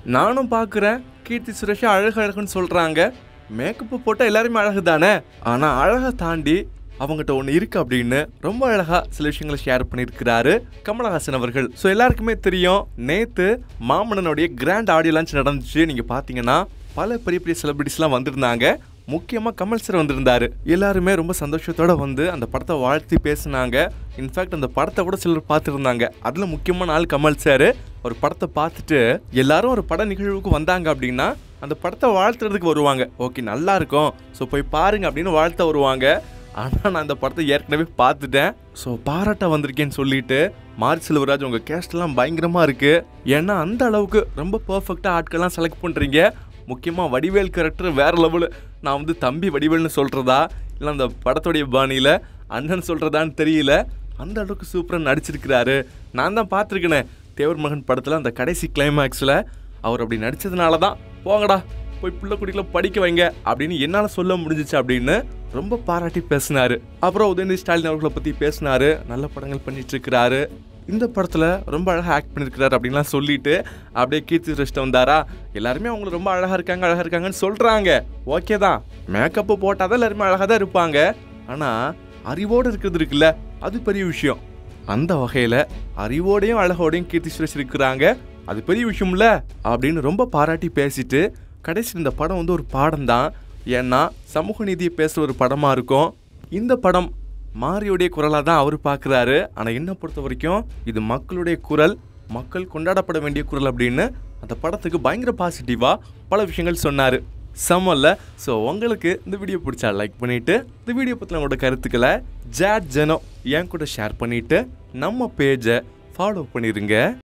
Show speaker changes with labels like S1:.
S1: நானும் பார்க்குறேன் கீர்த்தி சுரேஷா அழகு அழகுன்னு சொல்கிறாங்க மேக்கப்பு போட்டால் எல்லாருமே அழகு தானே ஆனால் அழகை தாண்டி அவங்ககிட்ட ஒன்று இருக்கு அப்படின்னு ரொம்ப அழகா சில விஷயங்களை ஷேர் பண்ணியிருக்கிறாரு கமலஹாசன் அவர்கள் ஸோ எல்லாருக்குமே தெரியும் நேத்து மாமன்னனுடைய கிராண்ட் ஆடியோ லான்ச் நடந்துச்சு நீங்க பார்த்தீங்கன்னா பல பெரிய பெரிய செலிபிரிட்டிஸ்லாம் வந்திருந்தாங்க முக்கியமாக கமல் சார் வந்திருந்தாரு எல்லாருமே ரொம்ப சந்தோஷத்தோட வந்து அந்த படத்தை வாழ்த்தி பேசினாங்க இன்ஃபேக்ட் அந்த படத்தை கூட சிலர் பார்த்துருந்தாங்க அதில் முக்கியமான ஆள் கமல் சார் ஒரு படத்தை பார்த்துட்டு எல்லாரும் ஒரு பட நிகழ்வுக்கு வந்தாங்க அப்படின்னா அந்த படத்தை வாழ்த்துறதுக்கு வருவாங்க ஓகே நல்லா இருக்கும் ஸோ போய் பாருங்க அப்படின்னு வாழ்த்த வருவாங்க ஆனால் நான் அந்த படத்தை ஏற்கனவே பார்த்துட்டேன் ஸோ பாராட்ட வந்திருக்கேன்னு சொல்லிட்டு மாரி செல்வராஜ் உங்கள் கேஸ்ட்லாம் பயங்கரமாக இருக்குது ஏன்னா அந்த அளவுக்கு ரொம்ப பர்ஃபெக்டாக ஆட்கள்லாம் செலக்ட் பண்ணுறீங்க முக்கியமாக வடிவேல் கேரக்டர் வேறு லெவலு நான் வந்து தம்பி வடிவேல்னு சொல்கிறதா இல்லை அந்த படத்துடைய பாணியில் அண்ணன் சொல்கிறதான்னு தெரியல அந்த அளவுக்கு சூப்பராக நடிச்சிருக்கிறாரு நான் தான் பார்த்துருக்கேனே தேவர் மகன் படத்தில் அந்த கடைசி கிளைமேக்ஸில் அவர் அப்படி நடித்ததுனால தான் போங்கடா போய் பிள்ளை குடிகளை படிக்க வைங்க அப்படின்னு என்னால் சொல்ல முடிஞ்சிச்சு அப்படின்னு ரொம்ப பாராட்டி பேசினாரு அப்புறம் உதயநிதி ஸ்டாலின் அவர்களை பற்றி பேசினாரு நல்ல படங்கள் பண்ணிட்டு இருக்கிறாரு இந்த படத்தில் ரொம்ப அழகாக ஆக்ட் பண்ணியிருக்கிறாரு அப்படின்லாம் சொல்லிட்டு அப்படியே கீர்த்தி சுரேஷ்ட வந்தாரா எல்லாருமே அவங்க ரொம்ப அழகாக இருக்காங்க அழகாக இருக்காங்கன்னு சொல்கிறாங்க ஓகே தான் மேக்கப்பு போட்டால் தான் எல்லாருமே அழகாக தான் இருப்பாங்க ஆனால் அறிவோடு இருக்கிறது இருக்குல்ல அது பெரிய விஷயம் அந்த வகையில் அறிவோடையும் அழகோடையும் கீர்த்தி சுரேஷ் இருக்கிறாங்க அது பெரிய விஷயம்ல அப்படின்னு ரொம்ப பாராட்டி பேசிட்டு கடைசி இந்த படம் வந்து ஒரு பாடம் தான் ஏன்னா சமூக நீதியை பேசுகிற ஒரு படமாக இருக்கும் இந்த படம் மாரியுடைய குரலாக தான் அவர் பார்க்குறாரு ஆனால் என்ன பொறுத்த வரைக்கும் இது மக்களுடைய குரல் மக்கள் கொண்டாடப்பட வேண்டிய குரல் அப்படின்னு அந்த படத்துக்கு பயங்கர பாசிட்டிவாக பல விஷயங்கள் சொன்னார் செம்மல்ல ஸோ உங்களுக்கு இந்த வீடியோ பிடிச்சா லைக் பண்ணிவிட்டு இந்த வீடியோ பற்றின உங்களோட கருத்துக்களை ஜாட் ஜனோ என் கூட ஷேர் பண்ணிவிட்டு நம்ம பேஜை ஃபாலோ பண்ணிடுங்க